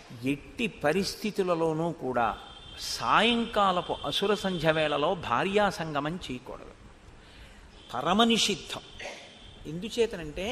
ఎట్టి పరిస్థితులలోనూ కూడా సాయంకాలపు అసుర సంధ్య వేళలో భార్యా సంగమం చేయకూడదు పరమనిషిద్ధం ఎందుచేతనంటే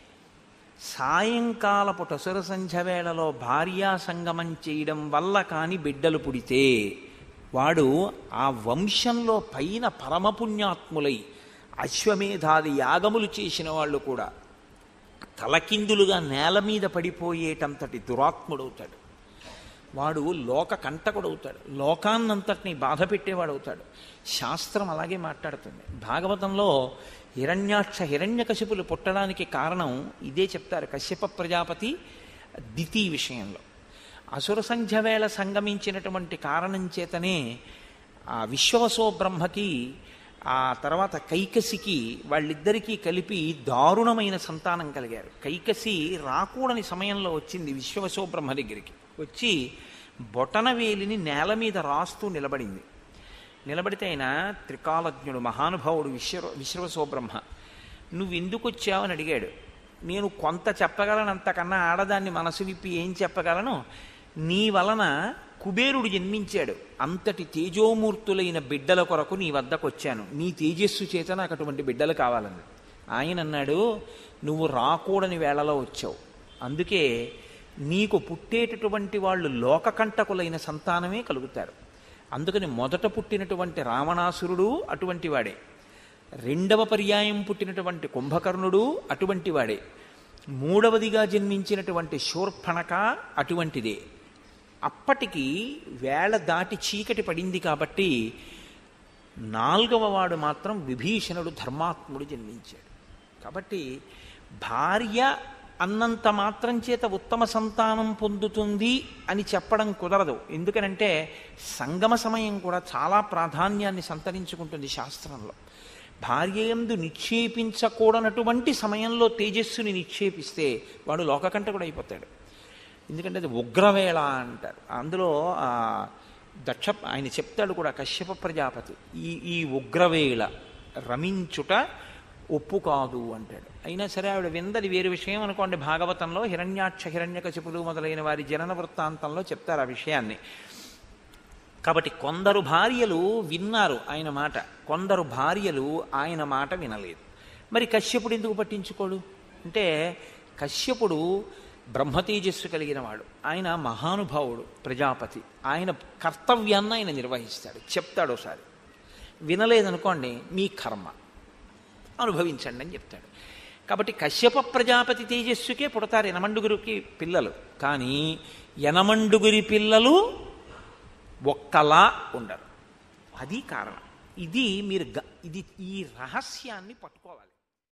సాయంకాలపు టసుర సంధ్య వేళలో భార్యా సంగమం చేయడం వల్ల కాని బిడ్డలు పుడితే వాడు ఆ వంశంలో పైన పరమపుణ్యాత్ములై అశ్వమేధాది యాగములు చేసిన వాళ్ళు కూడా తలకిందులుగా నేల మీద పడిపోయేటంతటి దురాత్ముడవుతాడు వాడు లోక కంటకుడవుతాడు లోకాన్నంతటిని బాధ పెట్టేవాడవుతాడు శాస్త్రం అలాగే మాట్లాడుతుంది భాగవతంలో హిరణ్యాక్ష హిరణ్యకశిపులు పుట్టడానికి కారణం ఇదే చెప్తారు కశ్యప ప్రజాపతి దితి విషయంలో అసుర సంధ్య వేళ సంగమించినటువంటి కారణం చేతనే ఆ విశ్వవసో బ్రహ్మకి ఆ తర్వాత కైకసికి వాళ్ళిద్దరికీ కలిపి దారుణమైన సంతానం కలిగారు కైకసి రాకూడని సమయంలో వచ్చింది విశ్వవసో బ్రహ్మ దగ్గరికి వచ్చి బొటనవేలిని నేల మీద రాస్తూ నిలబడింది నిలబడితే ఆయన త్రికాలజ్ఞుడు మహానుభావుడు విశ్వ విశ్వవసో బ్రహ్మ నువ్వు ఎందుకు వచ్చావు అని అడిగాడు నేను కొంత చెప్పగలను అంతకన్నా ఆడదాన్ని మనసు విప్పి ఏం చెప్పగలను నీ వలన కుబేరుడు జన్మించాడు అంతటి తేజోమూర్తులైన బిడ్డల కొరకు నీ వద్దకు వచ్చాను నీ తేజస్సు చేత నాకు అటువంటి బిడ్డలు కావాలని ఆయన అన్నాడు నువ్వు రాకూడని వేళలో వచ్చావు అందుకే నీకు పుట్టేటటువంటి వాళ్ళు లోకకంటకులైన సంతానమే కలుగుతారు అందుకని మొదట పుట్టినటువంటి రావణాసురుడు అటువంటి వాడే రెండవ పర్యాయం పుట్టినటువంటి కుంభకర్ణుడు అటువంటి వాడే మూడవదిగా జన్మించినటువంటి శూర్పణక అటువంటిదే అప్పటికి వేళ దాటి చీకటి పడింది కాబట్టి నాలుగవ వాడు మాత్రం విభీషణుడు ధర్మాత్ముడు జన్మించాడు కాబట్టి భార్య అన్నంత మాత్రం చేత ఉత్తమ సంతానం పొందుతుంది అని చెప్పడం కుదరదు ఎందుకనంటే సంగమ సమయం కూడా చాలా ప్రాధాన్యాన్ని సంతరించుకుంటుంది శాస్త్రంలో భార్యయందు నిక్షేపించకూడనటువంటి సమయంలో తేజస్సుని నిక్షేపిస్తే వాడు లోకకంటకుడు అయిపోతాడు ఎందుకంటే అది ఉగ్రవేళ అంటారు అందులో ఆ దక్ష ఆయన చెప్తాడు కూడా కశ్యప ప్రజాపతి ఈ ఈ ఉగ్రవేళ రమించుట ఒప్పు కాదు అంటాడు అయినా సరే ఆవిడ విందది వేరు విషయం అనుకోండి భాగవతంలో హిరణ్యాక్ష హిరణ్యకశిపులు మొదలైన వారి జనన వృత్తాంతంలో చెప్తారు ఆ విషయాన్ని కాబట్టి కొందరు భార్యలు విన్నారు ఆయన మాట కొందరు భార్యలు ఆయన మాట వినలేదు మరి కశ్యపుడు ఎందుకు పట్టించుకోడు అంటే కశ్యపుడు బ్రహ్మతేజస్సు కలిగిన వాడు ఆయన మహానుభావుడు ప్రజాపతి ఆయన కర్తవ్యాన్ని ఆయన నిర్వహిస్తాడు చెప్తాడు ఒకసారి వినలేదనుకోండి మీ కర్మ అనుభవించండి అని చెప్తాడు కాబట్టి కశ్యప ప్రజాపతి తేజస్సుకే పుడతారు యనమండుగురికి పిల్లలు కానీ యనమండుగురి పిల్లలు ఒక్కలా ఉండరు అది కారణం ఇది మీరు గ- ఇది ఈ రహస్యాన్ని పట్టుకోవాలి